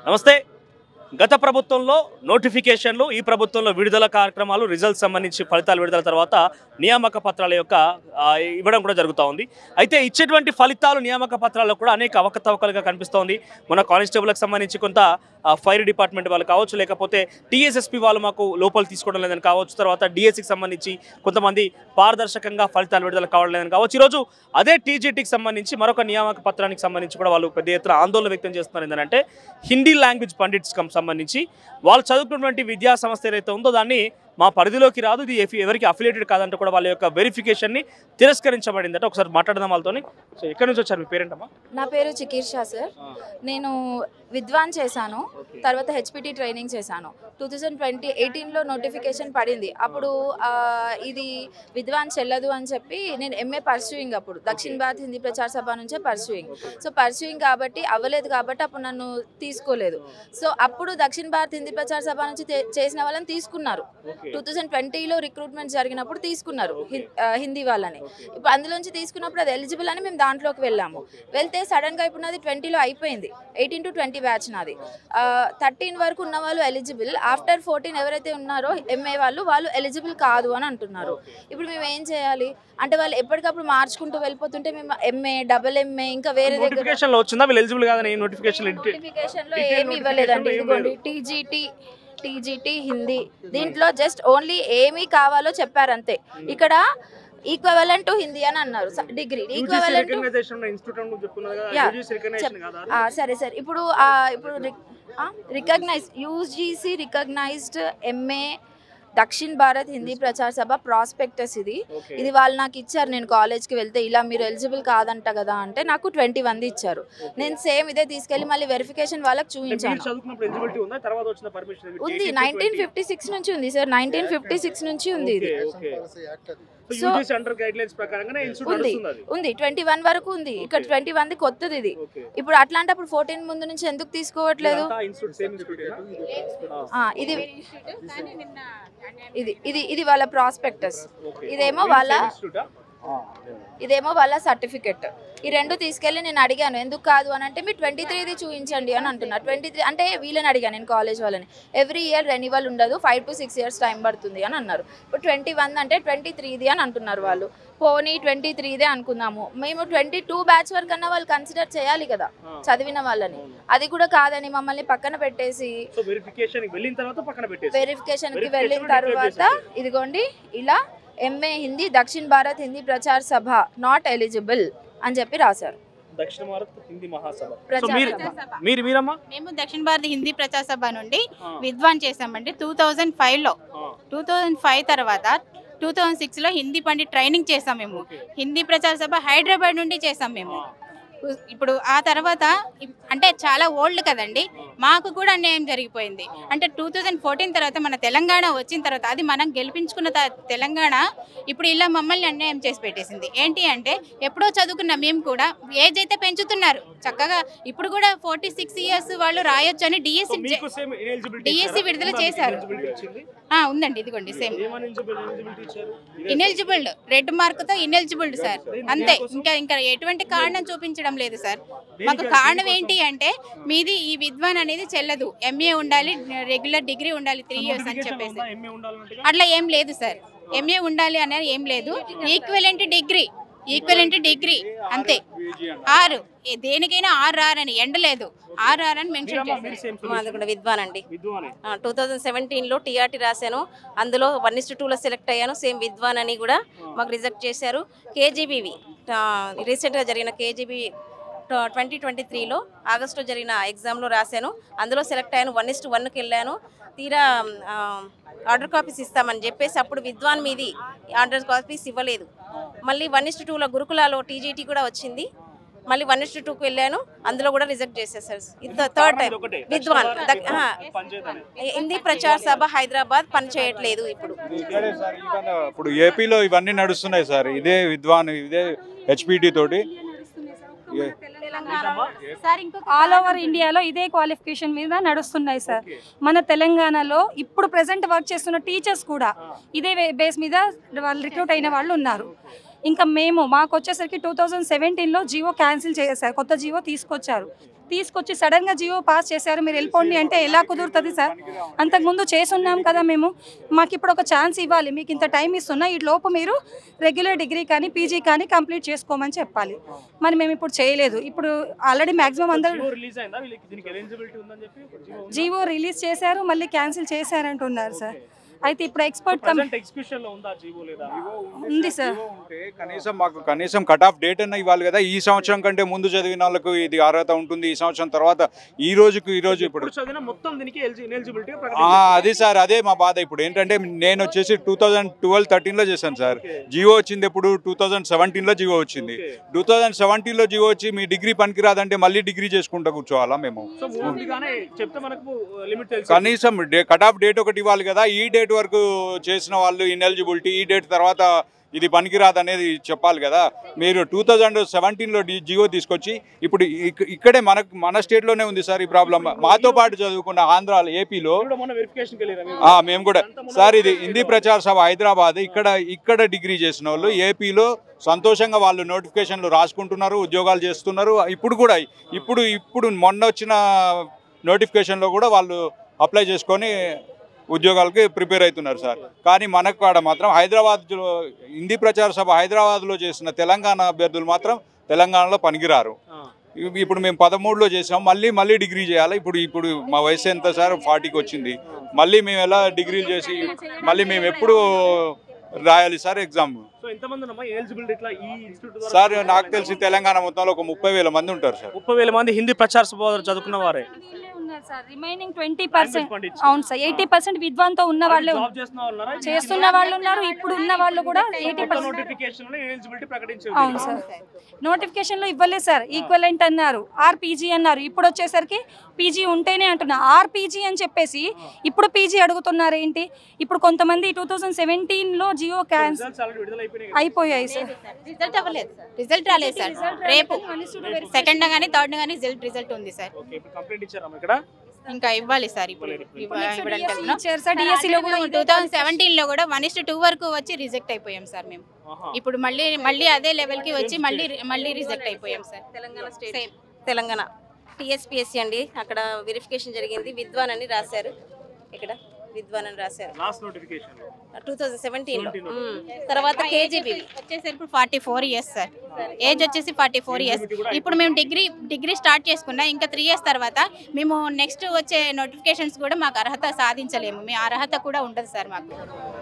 నమస్తే గత ప్రభుత్వంలో నోటిఫికేషన్లు ఈ ప్రభుత్వంలో విడుదల కార్యక్రమాలు రిజల్ట్స్ సంబంధించి ఫలితాలు విడుదల తర్వాత నియామక పత్రాల యొక్క ఆ, ఇవ్వడం కూడా జరుగుతూ ఉంది అయితే ఇచ్చేటువంటి ఫలితాలు నియామక పత్రాల్లో కూడా అనేక అవకతవకలుగా కనిపిస్తోంది మన కానిస్టేబుల్కి సంబంధించి కొంత ఆ, ఫైర్ డిపార్ట్మెంట్ వాళ్ళు కావచ్చు లేకపోతే టీఎస్ఎస్పీ వాళ్ళు మాకు లోపల తీసుకోవడం లేదని కావచ్చు తర్వాత డిఎస్సికి సంబంధించి కొంతమంది పారదర్శకంగా ఫలితాలు విడుదల కావడం లేదని కావచ్చు ఈరోజు అదే టీజీటీకి సంబంధించి మరొక నియామక పత్రానికి సంబంధించి కూడా వాళ్ళు పెద్ద ఎత్తున ఆందోళన వ్యక్తం చేస్తున్నారు ఏంటంటే హిందీ లాంగ్వేజ్ పండిట్స్ సంబంధించి వాళ్ళు చదువుకున్నటువంటి విద్యా సంస్థ ఏదైతే ఉందో దాన్ని మా పరిధిలోకి రాదు ఇది ఎఫి- ఎవరికి అఫిలియేటెడ్ కాదంటే కూడా వాళ్ళ యొక్క వెరిఫికేషన్ని తిరస్కరించబడిందట ఒకసారి మాట్లాడదాం వాళ్ళతోని సో ఎక్కడి నుంచి వచ్చారు మీ పేరేంటమ్మా నా పేరు చికీర్ షా సార్ నేను విద్వాన్ చేశాను తర్వాత హెచ్పిటి ట్రైనింగ్ చేశాను టూ థౌజండ్ ట్వంటీ ఎయిటీన్లో నోటిఫికేషన్ పడింది అప్పుడు ఆ, ఇది విద్వాన్ చెల్లదు అని చెప్పి నేను ఎంఏ పర్సూయింగ్ అప్పుడు దక్షిణ భారత్ హిందీ ప్రచార సభ నుంచే పర్సూయింగ్ సో పర్సూయింగ్ కాబట్టి అవ్వలేదు కాబట్టి అప్పుడు నన్ను తీసుకోలేదు సో అప్పుడు దక్షిణ భారత్ హిందీ ప్రచార సభ నుంచి తే- చేసిన వాళ్ళని తీసుకున్నారు టూ థౌజండ్ ట్వంటీలో రిక్రూట్మెంట్ జరిగినప్పుడు తీసుకున్నారు హిం- ఆ, హిందీ వాళ్ళని ఇప్పుడు అందులోంచి తీసుకున్నప్పుడు అది ఎలిజిబుల్ అని మేము దాంట్లోకి వెళ్ళాము వెళ్తే సడన్గా ఇప్పుడు నాది ట్వంటీలో అయిపోయింది ఎయిటీన్ టు ట్వంటీ బ్యాచ్ నాది థర్టీన్ వరకు ఉన్న వాళ్ళు ఎలిజిబుల్ ఆఫ్టర్ ఫోర్టీన్ ఎవరైతే ఉన్నారో ఎంఏ వాళ్ళు వాళ్ళు ఎలిజిబుల్ కాదు అని అంటున్నారు ఇప్పుడు మేము ఏం చేయాలి అంటే వాళ్ళు ఎప్పటికప్పుడు మార్చుకుంటూ వెళ్ళిపోతుంటే మేము ఎంఏ డబుల్ ఎంఏ ఇంకా వేరే దగ్గర నోటిఫికేషన్ లో వచ్చిందా వీళ్ళు ఎలిజిబుల్ కాదని నోటిఫికేషన్ నోటిఫికేషన్ లో Detail ఏమి ఇవ్వలేదండి notification లో ఏం ఇదిగోండి టీజీటీ టీజీటీ హిందీ దీంట్లో జస్ట్ ఓన్లీ ఏమి కావాలో చెప్పారు అంతే ఇక్కడ ఈక్వలెంట్ టు హిందీ అని అన్నారు డిగ్రీ ఈక్వలెంట్ టు ఇన్స్టిట్యూట్ చెప్పుకున్నారు కదా Yeah. UGC recognition కాదా అది? ఆ, సరే సరే ఇప్పుడు ఆ, ఇప్పుడు recognise UGC recognised MA Dakshin Bharat Hindi Prachar Sabha prospectus ఇది Okay. ఇది వాళ్ళు నాకు ఇచ్చారు నేను కాలేజ్కి వెళ్తే ఇలా మీరు ఎలిజిబుల్ కాదంట కదా అంటే నాకు ట్వంటీ మంది ఇచ్చారు నేను సేమ్ ఇదే తీసుకెళ్ళి మళ్ళీ వెరిఫికేషన్ వాళ్ళకి అంటే మీరు చూపించాను చదువుకున్నప్పుడు ఎలిజిబిలిటీ ఉందా తర్వాత వచ్చిన పర్మిషన్ ఉంది నైన్టీన్ ఫిఫ్టీ సిక్స్ నుంచి ఉంది సార్ నైన్టీన్ ఫిఫ్టీ సిక్స్ నుంచి ఉంది ఇది So- UGC under guidelines ప్రకారంగానే ఇన్స్టిట్యూట్ ఉంది నడుస్తుంది అది ఉంది ట్వంటీ వన్ వరకు ఉంది ఇక్కడ Okay. ట్వంటీ వన్ కొత్తది ఇది ఓకే ఇప్పుడు అట్లాంటప్పుడు ఫోర్టీన్ ముందు నుంచి ఎందుకు తీసుకోవట్లేదు ఇన్స్టిట్యూట్ సేమ్ ఇన్స్టిట్యూట్ ఆ, ఇది ఇది ఇది ఇది వాళ్ళ ప్రాస్పెక్టస్ ఇదేమో వాళ్ళ ఇదేమో వాళ్ళ సర్టిఫికెట్ ఈ రెండు తీసుకెళ్ళి నేను అడిగాను ఎందుకు కాదు అని అంటే మీరు ట్వంటీ త్రీది చూపించండి అని అంటున్నారు ట్వంటీ త్రీ అంటే వీళ్ళని అడిగాను నేను కాలేజ్ వాళ్ళని ఎవ్రీ ఇయర్ రెన్యువల్ ఉండదు five to six years time పడుతుంది అని అన్నారు ఇప్పుడు ట్వంటీ వన్ అంటే ట్వంటీ త్రీది అని అంటున్నారు వాళ్ళు పోనీ ట్వంటీ త్రీదే అనుకుందాము మేము ట్వంటీ టూ బ్యాచ్ వరకు అన్నా వాళ్ళు కన్సిడర్ చేయాలి కదా చదివిన వాళ్ళని అది కూడా కాదని మమ్మల్ని పక్కన పెట్టేసి సో వెరిఫికేషన్ వెళ్ళిన తర్వాత పక్కన పెట్టేసి వెరిఫికేషన్ కి Verification వెళ్ళిన declare తర్వాత చేశారు. ఇదిగోండి ఇలా ఎంఏ హిందీ దక్షిణ భారత్ హిందీ ప్రచార సభ నాట్ ఎలిజిబుల్ అని చెప్పి రాశారు దక్షిణ భారత్ హిందీ మహాసభ సో ప్రచార మీరు సభ. మీరు మీరమ్మా మేము దక్షిణ భారత హిందీ ప్రచార సభ నుండి ఆ. విద్వాన్ చేసామండి టూ థౌజండ్ ఫైవ్లో ఆ. టూ థౌజండ్ ఫైవ్ తర్వాత టూ థౌజండ్ సిక్స్లో హిందీ పండిట్ ట్రైనింగ్ చేసాం మేము ఓకే. హిందీ ప్రచార సభ హైదరాబాద్ నుండి చేసాం మేము ఇప్పుడు ఆ తర్వాత ఇప్- అంటే చాలా ఓల్డ్ కదండి మాకు కూడా అన్యాయం జరిగిపోయింది అంటే టూ థౌజండ్ ఫోర్టీన్ తర్వాత మన తెలంగాణ వచ్చిన తర్వాత అది మనం గెలిపించుకున్న త- తెలంగాణ ఇప్పుడు ఇలా మమ్మల్ని అన్యాయం చేసి పెట్టేసింది ఏంటి అంటే ఎప్పుడో చదువుకున్న మేము కూడా ఏజ్ అయితే పెంచుతున్నారు చక్కగా ఇప్పుడు కూడా ఫోర్టీ సిక్స్ ఇయర్స్ వాళ్ళు రాయొచ్చు అని సో డిఎస్సి మీకు సేమ్ eligibility DSC ఇచ్చారా? విడుదల ఉందా మీకు చేశారు. eligibility వచ్చింది? ఉందండి ఇదిగోండి సేమ్ ఏమని eligibility ఇచ్చారు? ఇదే ఇనెలిజిబుల్ రెడ్ మార్క్ తో ఇనెలిజిబుల్ సార్ అంతే ఇంకా ఇంకా ఎటువంటి కారణం చూపించడం లేదు సార్ మాకు కారణం ఏంటి అంటే మీది ఈ విద్వాన్ అనేది చెల్లదు ఎంఏ ఉండాలి రెగ్యులర్ డిగ్రీ ఉండాలి త్రీ ఇయర్స్ అని Notification లో చెప్పేసి ఉందా? MA ఉండాలన్నట్టుగా? అట్లా ఏం లేదు సార్ ఎంఏ ఉండాలి అనేది ఏం లేదు ఈక్వలెంట్ డిగ్రీ ఈక్వలెంట్ డిగ్రీ అంతే ఆరు ఏ- దేనికైనా ఆరు ఆర్ అని ఎండ లేదు ఆరు ఆర్ అని మెన్షన్ మీరమ్మా, మీరు చేశారు same మాది solution. కూడా విద్వాన్ అండి విద్వానే. టూ థౌజండ్ సెవెంటీన్లో టీఆర్టీ రాశాను అందులో వన్ ఇస్ టూలో సెలెక్ట్ అయ్యాను సేమ్ విద్వాన్ అని కూడా మాకు రిజెక్ట్ చేశారు కేజీబీవి రీసెంట్గా జరిగిన కేజీబీ ట్వంటీ ట్వంటీ త్రీలో ఆగస్టులో జరిగిన ఎగ్జామ్లో రాశాను అందులో సెలెక్ట్ అయ్యాను వన్ ఇస్ టు వన్కి వెళ్ళాను తీరా ఆర్డర్ కాపీస్ ఇస్తామని చెప్పేసి అప్పుడు విద్వాన్ మీది ఆర్డర్ కాపీస్ ఇవ్వలేదు మళ్ళీ వన్ ఇస్ టూలో గురుకులాలో టీజీటీ కూడా వచ్చింది మళ్ళీ వన్ ఇస్ టూకి వెళ్ళాను అందులో కూడా రిజెక్ట్ చేసేసారు ఇది థర్డ్ టైం ఇది ఒకటే. విద్వాన్ దక్షిణ దక్- భారత్ ఆ, పంచాయత్ అనే. హిందీ ప్రచార సభ హైదరాబాద్ పనిచేయట్లేదు ఇప్పుడు ఇక్కడే సార్ ఈవెన్ ఇప్పుడు ఏపీలో ఇవన్నీ నడుస్తున్నాయి సార్ ఇదే విద్వాన్ ఇదే హెచ్పిటి తోటి ఏ- సార్ ఇంకొక ఆల్ ఓవర్ ఇండియాలో ఇదే క్వాలిఫికేషన్ మీద నడుస్తున్నాయి సార్ మన తెలంగాణలో ఇప్పుడు ప్రెసెంట్ వర్క్ చేస్తున్న టీచర్స్ కూడా ఇదే బేస్ మీద వాళ్ళు రిక్రూట్ అయిన వాళ్ళు ఉన్నారు ఇంకా మేము మాకు వచ్చేసరికి టూ థౌజండ్ సెవెంటీన్లో జియో క్యాన్సిల్ చేశారు కొత్త జియో తీసుకొచ్చారు తీసుకొచ్చి సడన్గా జియో పాస్ చేశారు మీరు వెళ్ళిపోండి అంటే ఎలా కుదురుతుంది సార్ అంతకుముందు చేసున్నాం కదా మేము మాకు ఇప్పుడు ఒక ఛాన్స్ ఇవ్వాలి మీకు ఇంత టైం ఇస్తున్నా ఈ లోపు మీరు రెగ్యులర్ డిగ్రీ కానీ పీజీ కానీ కంప్లీట్ చేసుకోమని చెప్పాలి మరి మేము ఇప్పుడు చేయలేదు ఇప్పుడు ఆల్రెడీ మ్యాక్సిమం అందరూ జియో రిలీజ్ అయిందా వీళ్ళకి దీనికి ఎలిజిబిలిటీ ఉందని చెప్పి జియో ఉందా? జీవో రిలీజ్ చేశారు మళ్ళీ క్యాన్సిల్ చేశారంటున్నారు సార్ అయితే ఇప్పుడు ఎక్స్పర్ట్ కమ్ ప్రజెంట్ ఎగ్జిక్యూషన్ లో ఉందా జియో లేదా ఉంది సార్ జీవో ఉంటే కనీసం మాకు కనీసం కట్ ఆఫ్ డేట్ అన్న ఇవ్వాలి కదా ఈ సంవత్సరం కంటే ముందు చదివిన వాళ్ళకు ఇది అర్హత ఉంటుంది ఈ సంవత్సరం తర్వాత ఈ రోజుకు ఈ రోజు ఇప్పుడు ఇప్పుడు చదివిన మొత్తం దీనికి ఎలిజిబిలిటీ ఆ, అది సార్ అదే మా బాధ ఇప్పుడు ఏంటంటే నేను వచ్చేసి టూ థౌజండ్ ట్వెల్వ్ థర్టీన్లో చేశాను సార్ జియో వచ్చింది ఎప్పుడు టూ థౌజండ్ సెవెంటీన్లో జియో వచ్చింది టూ థౌజండ్ సెవెంటీన్లో జియో వచ్చి మీ డిగ్రీ పనికిరాదంటే మళ్ళీ డిగ్రీ చేసుకుంటా కూర్చోవాలా మేము సో ముందుగానే చెప్తే మనకు లిమిట్ తెలుసు కనీసం కట్ ఆఫ్ డేట్ ఒకటి ఇవ్వాలి కదా ఈ డేట్ వరకు చేసిన వాళ్ళు ఇన్ఎలిజిబిలిటీ ఈ డేట్ తర్వాత ఇది పనికిరాదు అనేది చెప్పాలి కదా మీరు టూ థౌజండ్ సెవెంటీన్లో జియో తీసుకొచ్చి ఇప్పుడు ఇక్- ఇక్కడే మనకు మన స్టేట్లోనే ఉంది సార్ ఈ ప్రాబ్లం మాతో పాటు చదువుకున్న ఆంధ్ర ఏపీలో కూడా మొన్న వెరిఫికేషన్ వెళ్ళారు ఆ, మేము కూడా సార్ ఇది హిందీ ప్రచార సభ హైదరాబాద్ ఇక్కడ ఇక్కడ డిగ్రీ చేసిన వాళ్ళు ఏపీలో సంతోషంగా వాళ్ళు నోటిఫికేషన్లు రాసుకుంటున్నారు ఉద్యోగాలు చేస్తున్నారు ఇప్పుడు కూడా ఇప్పుడు ఇప్పుడు మొన్న వచ్చిన నోటిఫికేషన్లో కూడా వాళ్ళు అప్లై చేసుకొని ఉద్యోగాలకి ప్రిపేర్ అవుతున్నారు సార్ కానీ మనకు కాడ మాత్రం హైదరాబాద్లో హిందీ ప్రచార సభ హైదరాబాద్లో చేసిన తెలంగాణ అభ్యర్థులు మాత్రం తెలంగాణలో పనికిరారు ఇవి- ఇప్పుడు మేము పదమూడులో చేసాం మళ్ళీ మళ్ళీ డిగ్రీ చేయాలి ఇప్పుడు ఇప్పుడు మా వయసు ఎంత సార్ ఫార్టీకి వచ్చింది మళ్ళీ మేము ఎలా డిగ్రీలు చేసి మళ్ళీ మేము ఎప్పుడు రాయాలి సార్ ఎగ్జామ్ సో ఎంతమంది ఉన్నామా ఎలిజిబిలిటీ ఇట్లా ఈ ఇన్స్టిట్యూట్ సార్ నాకు తెలిసి తెలంగాణ మొత్తంలో ఒక ముప్పై వేల మంది ఉంటారు సార్ ముప్పై వేల మంది హిందీ ప్రచార సభ చదువుకున్న వారే ఉన్నారు సార్ రిమైనింగ్ ట్వంటీ పర్సెంట్ పండించి. అవును సార్ ఎయిటీ పర్సెంట్ విద్వాన్తో ఉన్న వాళ్ళే జాబ్ ఉన్నారు. చేస్తున్న వాళ్ళు ఉన్నారా? చేస్తున్న వాళ్ళు ఉన్నారు ఇప్పుడు ఉన్న వాళ్ళు కూడా ఎయిటీ కొత్త పర్సెంట్ నోటిఫికేషన్ లో ఎలిజిబిలిటీ ప్రకటించారు అవును సార్ నోటిఫికేషన్ లో ఇవ్వలేదు సార్ ఈక్వలెంట్ అన్నారు ఆర్పీజీ అన్నారు ఇప్పుడు వచ్చేసరికి పీజీ ఉంటేనే అంటున్నా ఆర్పీజీ అని చెప్పేసి ఇప్పుడు పీజీ అడుగుతున్నారు ఏంటి ఇప్పుడు కొంతమంది టూ థౌజండ్ సెవెంటీన్ లో జియో క్యాన్స్ రిజల్ట్స్ ఆల్రెడీ విడుదల అయిపోయినాయి కదా. అయిపోయాయి సార్ రిజల్ట్ అవ్వలేదు సార్ రిజల్ట్ రాలేదు సార్ రేపు సెకండ్ కానీ థర్డ్ కానీ రిజల్ట్ రిజల్ట్ ఉంది సార్ ఓకే ఇప్పుడు కంప్లైంట్ ఇచ్చారా ఇక్కడ ఇంకా ఇవ్వాలి సార్ ఇప్పుడు ఇవ్వ- ఇవ్వడానికి వెళ్తున్నాం ఇచ్చారు సార్ డిఎస్సిలో కూడా టూ థౌసండ్ సెవెంటీన్ లో కూడా వన్ ఇస్ టూ వరకు వచ్చి రిజెక్ట్ అయిపోయాం సార్ మేము ఆహా. ఇప్పుడు మళ్ళీ మళ్ళీ అదే లెవెల్ కి వచ్చి మళ్ళీ మళ్ళీ రిజెక్ట్ అయిపోయాం sir Telangana state Same. Telangana TSPSC అండి అక్కడ వెరిఫికేషన్ జరిగింది విద్వాన్ అని రాశారు ఇక్కడ విద్వాన్ అని రాశారు లాస్ట్ నోటిఫికేషన్ టూ థౌజండ్ సెవెంటీన్లో తర్వాత కేజీబీ వచ్చేసరికి forty four years sir age వచ్చేసి ఫార్టీ ఫోర్ ఇయర్స్ ఇప్పుడు మేము డిగ్రీ డిగ్రీ స్టార్ట్ చేసుకున్నా ఇంకా త్రీ ఇయర్స్ తర్వాత మేము నెక్స్ట్ వచ్చే నోటిఫికేషన్స్ కూడా మాకు అర్హత సాధించలేము మీ అర్హత కూడా ఉండదు సార్ మాకు